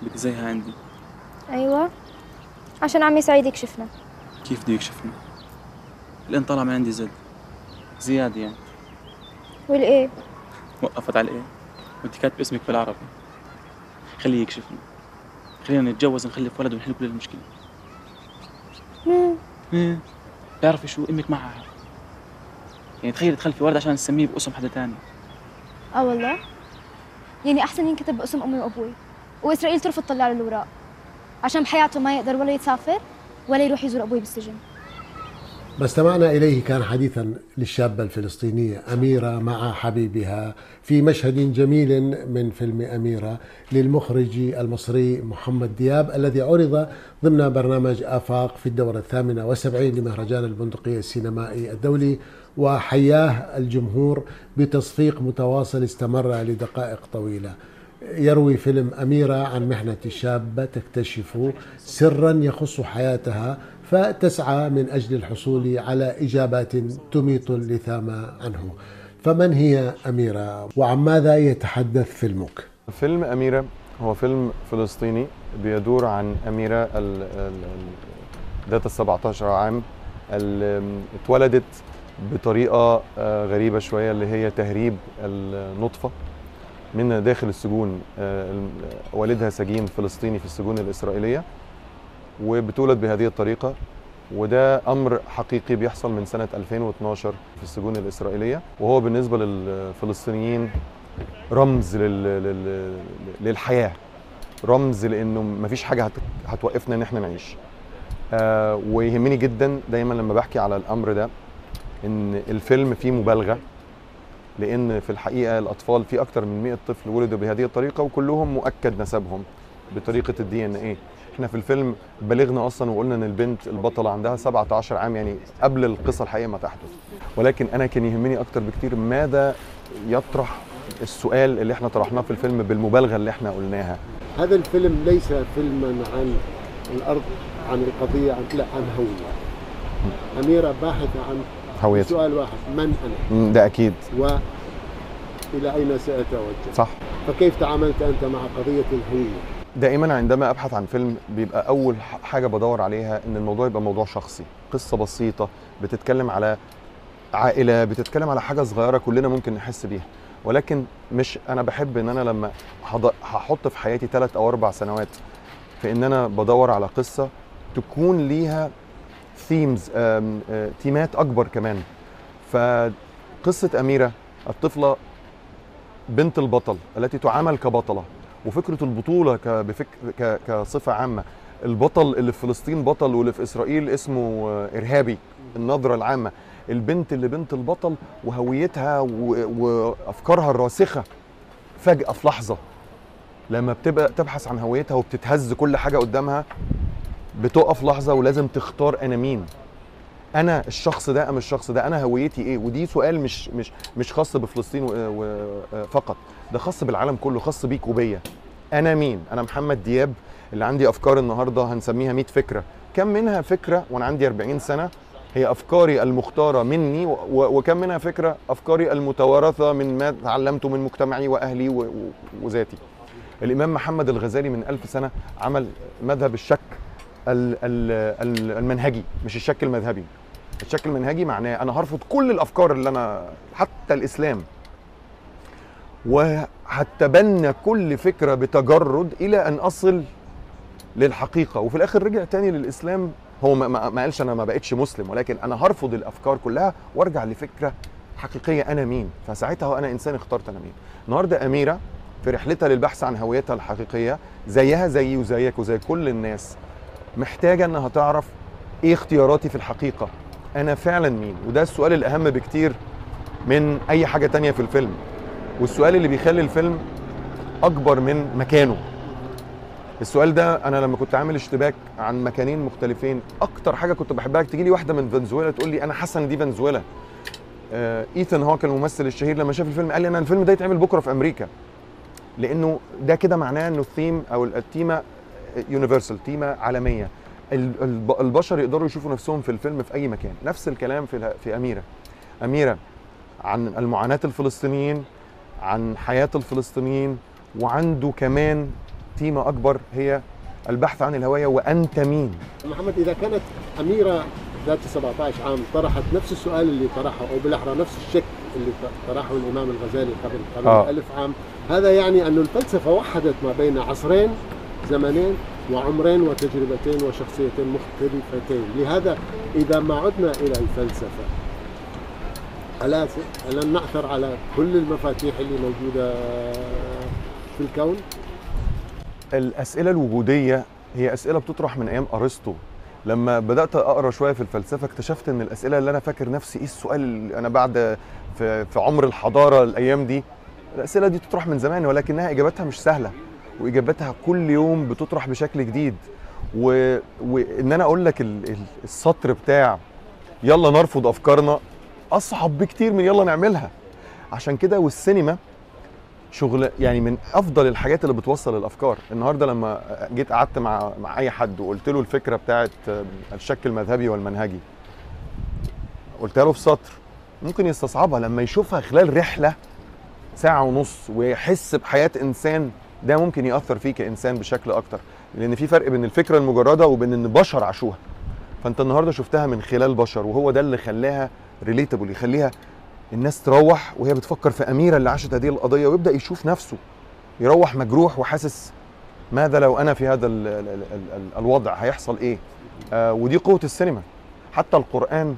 بدي زيها عندي ايوه عشان عمي سعيد يكشفنا كيف بده يكشفني الان طلع من عندي زد زياد يعني والايه وقفت على الايه وانت كاتب اسمك بالعربي خليه يكشفني خلينا نتجوز نخلف ولد ونحل كل المشكله مم. ايه بتعرفي شو امك معها يعني تخيلي تخلفي ولد عشان تسميه باسم حدا تاني اه والله يعني احسن ينكتب باسم امي وابوي واسرائيل ترفض تطلع له الاوراق عشان بحياته ما يقدر ولا يسافر ولا يروح يزور ابوي بالسجن ما استمعنا إليه كان حديثا للشابة الفلسطينية أميرة مع حبيبها في مشهد جميل من فيلم أميرة للمخرج المصري محمد دياب الذي عرض ضمن برنامج آفاق في الدورة الثامنة والسبعين لمهرجان البندقية السينمائي الدولي وحياه الجمهور بتصفيق متواصل استمر لدقائق طويلة يروي فيلم أميرة عن محنة شابة تكتشف سرا يخص حياتها فتسعى من أجل الحصول على إجابات تميط اللثام عنه فمن هي أميرة وعن ماذا يتحدث فيلمك؟ فيلم أميرة هو فيلم فلسطيني بيدور عن أميرة ال- ال- ال- ذات ال 17 عام اللي اتولدت بطريقة آه، غريبة شوية اللي هي تهريب النطفة من داخل السجون آه، الم- والدها سجين فلسطيني في السجون الإسرائيلية وبتولد بهذه الطريقة وده أمر حقيقي بيحصل من سنة 2012 في السجون الإسرائيلية وهو بالنسبة للفلسطينيين رمز لل... لل... للحياة رمز لأنه مفيش حاجة هت... هتوقفنا إن احنا نعيش آه ويهمني جدا دايما لما بحكي على الأمر ده إن الفيلم فيه مبالغة لأن في الحقيقة الأطفال في أكتر من 100 طفل ولدوا بهذه الطريقة وكلهم مؤكد نسبهم بطريقة الدي ان ايه احنا في الفيلم بلغنا اصلا وقلنا ان البنت البطله عندها 17 عام يعني قبل القصه الحقيقيه ما تحدث ولكن انا كان يهمني اكتر بكتير ماذا يطرح السؤال اللي احنا طرحناه في الفيلم بالمبالغه اللي احنا قلناها هذا الفيلم ليس فيلما عن الأرض عن القضية عن لا عن هوية أميرة باحثة عن هويتي سؤال واحد من أنا مم، ده اكيد وإلى أين سأتوجه صح فكيف تعاملت أنت مع قضية الهوية دائما عندما ابحث عن فيلم بيبقى اول ح- حاجه بدور عليها ان الموضوع يبقى موضوع شخصي قصه بسيطه بتتكلم على عائله بتتكلم على حاجه صغيره كلنا ممكن نحس بيها ولكن مش انا بحب ان انا لما هض- هحط في حياتي ثلاث او اربع سنوات في ان انا بدور على قصه تكون ليها ثيمز تيمات اكبر كمان فقصه اميره الطفله بنت البطل التي تعامل كبطله وفكره البطوله ك- بفك... ك... كصفه عامه البطل اللي في فلسطين بطل واللي في اسرائيل اسمه آه، ارهابي النظره العامه البنت اللي بنت البطل وهويتها و... وافكارها الراسخه فجاه في لحظه لما بتبقى تبحث عن هويتها وبتتهز كل حاجه قدامها بتقف لحظه ولازم تختار انا مين انا الشخص ده ام الشخص ده انا هويتي ايه ودي سؤال مش مش مش خاص بفلسطين و- و- فقط ده خاص بالعالم كله خاص بيك وبيا انا مين انا محمد دياب اللي عندي افكار النهارده هنسميها 100 فكره كم منها فكره وانا عندي 40 سنه هي افكاري المختاره مني و- و- وكم منها فكره افكاري المتوارثه من ما تعلمته من مجتمعي واهلي و- و- وذاتي الامام محمد الغزالي من ألف سنه عمل مذهب الشك ال- ال- ال- المنهجي مش الشك المذهبي الشك المنهجي معناه انا هرفض كل الافكار اللي انا حتى الاسلام وهتبنى كل فكره بتجرد الى ان اصل للحقيقه وفي الاخر رجع تاني للاسلام هو ما, ما ما قالش انا ما بقتش مسلم ولكن انا هرفض الافكار كلها وارجع لفكره حقيقيه انا مين فساعتها انا انسان اخترت انا مين النهارده اميره في رحلتها للبحث عن هويتها الحقيقيه زيها زيي وزيك وزي كل الناس محتاجه انها تعرف ايه اختياراتي في الحقيقه انا فعلا مين وده السؤال الاهم بكتير من اي حاجه تانية في الفيلم والسؤال اللي بيخلي الفيلم اكبر من مكانه السؤال ده انا لما كنت عامل اشتباك عن مكانين مختلفين اكتر حاجه كنت بحبها تجي لي واحده من فنزويلا تقول لي انا حاسه ان دي فنزويلا آه ايثان هوك الممثل الشهير لما شاف الفيلم قال لي انا الفيلم ده يتعمل بكره في امريكا لانه ده كده معناه انه الثيم او التيمه يونيفرسال تيمه عالميه ال- الب- البشر يقدروا يشوفوا نفسهم في الفيلم في اي مكان نفس الكلام في اله- في اميره اميره عن المعاناه الفلسطينيين عن حياه الفلسطينيين وعنده كمان تيمه اكبر هي البحث عن الهويه وانت مين محمد اذا كانت اميره ذات 17 عام طرحت نفس السؤال اللي طرحه او بالاحرى نفس الشك اللي طرحه الامام الغزالي قبل قبل آه. ألف عام هذا يعني أن الفلسفه وحدت ما بين عصرين زمنين وعمرين وتجربتين وشخصيتين مختلفتين لهذا اذا ما عدنا الى الفلسفه ألا لن نعثر على كل المفاتيح اللي موجوده في الكون الاسئله الوجوديه هي اسئله بتطرح من ايام ارسطو لما بدات اقرا شويه في الفلسفه اكتشفت ان الاسئله اللي انا فاكر نفسي ايه السؤال اللي انا بعد في, في عمر الحضاره الايام دي الاسئله دي تطرح من زمان ولكنها اجابتها مش سهله واجابتها كل يوم بتطرح بشكل جديد و... وان انا اقول لك ال... ال- السطر بتاع يلا نرفض افكارنا اصعب بكتير من يلا نعملها عشان كده والسينما شغل يعني من افضل الحاجات اللي بتوصل الافكار النهارده لما جيت قعدت مع مع اي حد وقلت له الفكره بتاعت الشك المذهبي والمنهجي قلتها له في سطر ممكن يستصعبها لما يشوفها خلال رحله ساعه ونص ويحس بحياه انسان ده ممكن ياثر فيه كانسان بشكل اكتر لان في فرق بين الفكره المجرده وبين ان بشر عاشوها فانت النهارده شفتها من خلال بشر وهو ده اللي خلاها ريليتابل يخليها الناس تروح وهي بتفكر في اميره اللي عاشت هذه القضيه ويبدا يشوف نفسه يروح مجروح وحاسس ماذا لو انا في هذا ال ال ال ال الوضع هيحصل ايه آه ودي قوه السينما حتى القران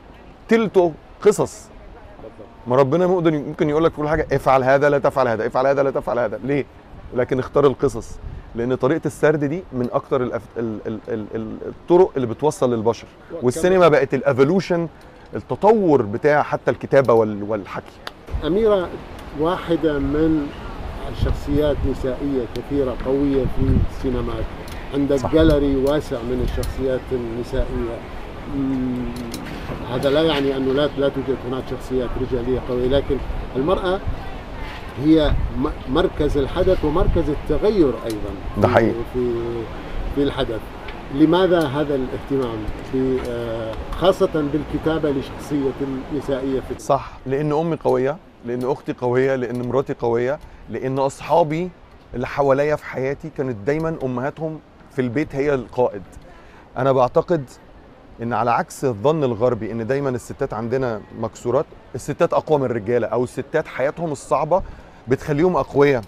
تلته قصص ما ربنا ممكن ممكن يقول لك كل حاجه افعل هذا لا تفعل هذا افعل هذا لا تفعل هذا ليه لكن اختار القصص لان طريقه السرد دي من اكتر الأف... ال... ال... ال... ال- الطرق اللي بتوصل للبشر والسينما بقت الافولوشن التطور بتاع حتى الكتابه وال... والحكي أميرة واحدة من الشخصيات نسائية كثيرة قوية في السينمات عندك صح. جاليري واسع من الشخصيات النسائية مم، هذا لا يعني أنه لا لا توجد هناك شخصيات رجالية قوية لكن المرأة هي م- مركز الحدث ومركز التغير أيضا ده في- حقيقي. في في الحدث لماذا هذا الاهتمام ب- آه، خاصة بالكتابة لشخصية نسائية في صح لان امي قويه لان اختي قويه لان مراتي قويه لان اصحابي اللي حواليا في حياتي كانت دايما امهاتهم في البيت هي القائد انا بعتقد ان على عكس الظن الغربي ان دايما الستات عندنا مكسورات الستات اقوى من الرجاله او الستات حياتهم الصعبه بتخليهم اقوياء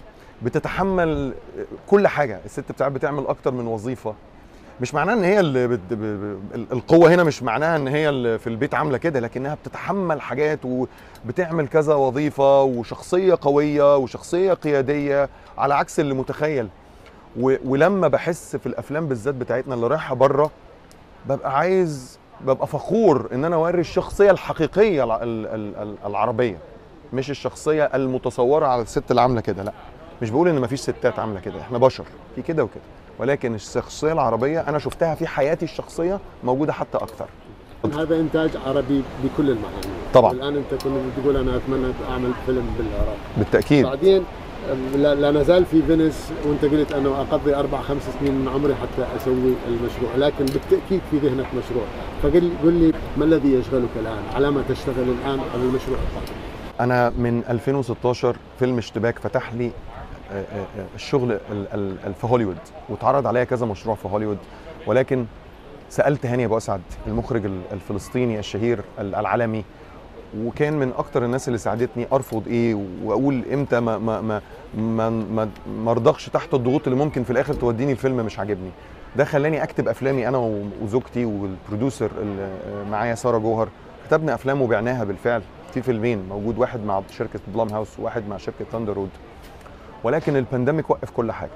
بتتحمل كل حاجه الست بتاعت بتعمل اكتر من وظيفه مش معناها ان هي اللي بت... ب... ب... القوه هنا مش معناها ان هي اللي في البيت عامله كده لكنها بتتحمل حاجات وبتعمل كذا وظيفه وشخصيه قويه وشخصيه قياديه على عكس اللي متخيل و... ولما بحس في الافلام بالذات بتاعتنا اللي رايحه بره ببقى عايز ببقى فخور ان انا اوري الشخصيه الحقيقيه الع- ال... ال... ال- العربيه مش الشخصيه المتصوره على الست اللي عامله كده لا مش بقول ان مفيش ستات عامله كده احنا بشر في كده وكده ولكن الشخصيه العربيه انا شفتها في حياتي الشخصيه موجوده حتى اكثر هذا انتاج عربي بكل المعاني طبعا. الان انت كنت بتقول انا اتمنى اعمل فيلم بالعراق بالتاكيد بعدين لا, لا نزال في فينيس وانت قلت انه اقضي اربع خمس سنين من عمري حتى اسوي المشروع لكن بالتاكيد في ذهنك مشروع فقل لي قل لي ما الذي يشغلك الان على ما تشتغل الان على المشروع القادم انا من 2016 فيلم اشتباك فتح لي آه، آه، آه، الشغل ال- ال- ال- في هوليوود واتعرض عليا كذا مشروع في هوليوود ولكن سالت هاني ابو اسعد المخرج ال- الفلسطيني الشهير ال- العالمي وكان من اكتر الناس اللي ساعدتني ارفض ايه واقول امتى ما ما ما ما ما, ما ارضخش تحت الضغوط اللي ممكن في الاخر توديني الفيلم مش عاجبني ده خلاني اكتب افلامي انا و- وزوجتي والبروديوسر اللي معايا ساره جوهر كتبنا افلام وبعناها بالفعل في فيلمين موجود واحد مع شركه بلام هاوس وواحد مع شركه ثاندر رود ولكن البانديميك وقف كل حاجه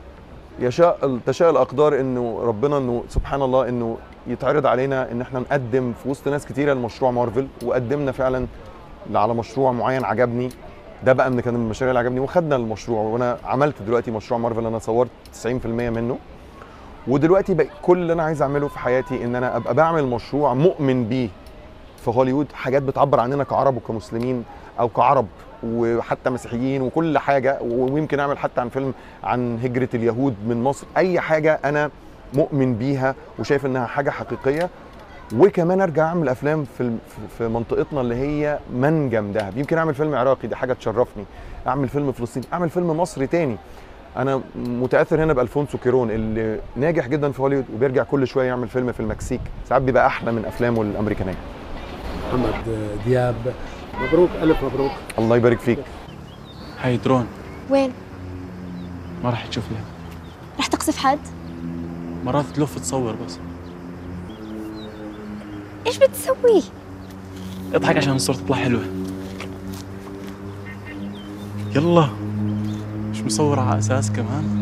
يشاء تشاء الاقدار انه ربنا انه سبحان الله انه يتعرض علينا ان احنا نقدم في وسط ناس كتيره لمشروع مارفل وقدمنا فعلا على مشروع معين عجبني ده بقى من كان من المشاريع اللي عجبني وخدنا المشروع وانا عملت دلوقتي مشروع مارفل انا صورت 90% منه ودلوقتي بقى كل اللي انا عايز اعمله في حياتي ان انا ابقى بعمل مشروع مؤمن بيه في هوليوود حاجات بتعبر عننا كعرب وكمسلمين او كعرب وحتى مسيحيين وكل حاجه ويمكن اعمل حتى عن فيلم عن هجره اليهود من مصر اي حاجه انا مؤمن بيها وشايف انها حاجه حقيقيه وكمان ارجع اعمل افلام في في- في منطقتنا اللي هي منجم دهب يمكن اعمل فيلم عراقي دي حاجه تشرفني اعمل فيلم فلسطيني اعمل فيلم مصري تاني انا متاثر هنا بالفونسو كيرون اللي ناجح جدا في هوليوود وبيرجع كل شويه يعمل فيلم في المكسيك ساعات بيبقى احلى من افلامه الامريكانيه محمد دياب مبروك الف مبروك الله يبارك فيك هاي درون وين؟ ما راح تشوفيها رح تقصف حد؟ مرات تلف تصور بس ايش بتسوي؟ اضحك عشان الصورة تطلع حلوة يلا مش مصور على اساس كمان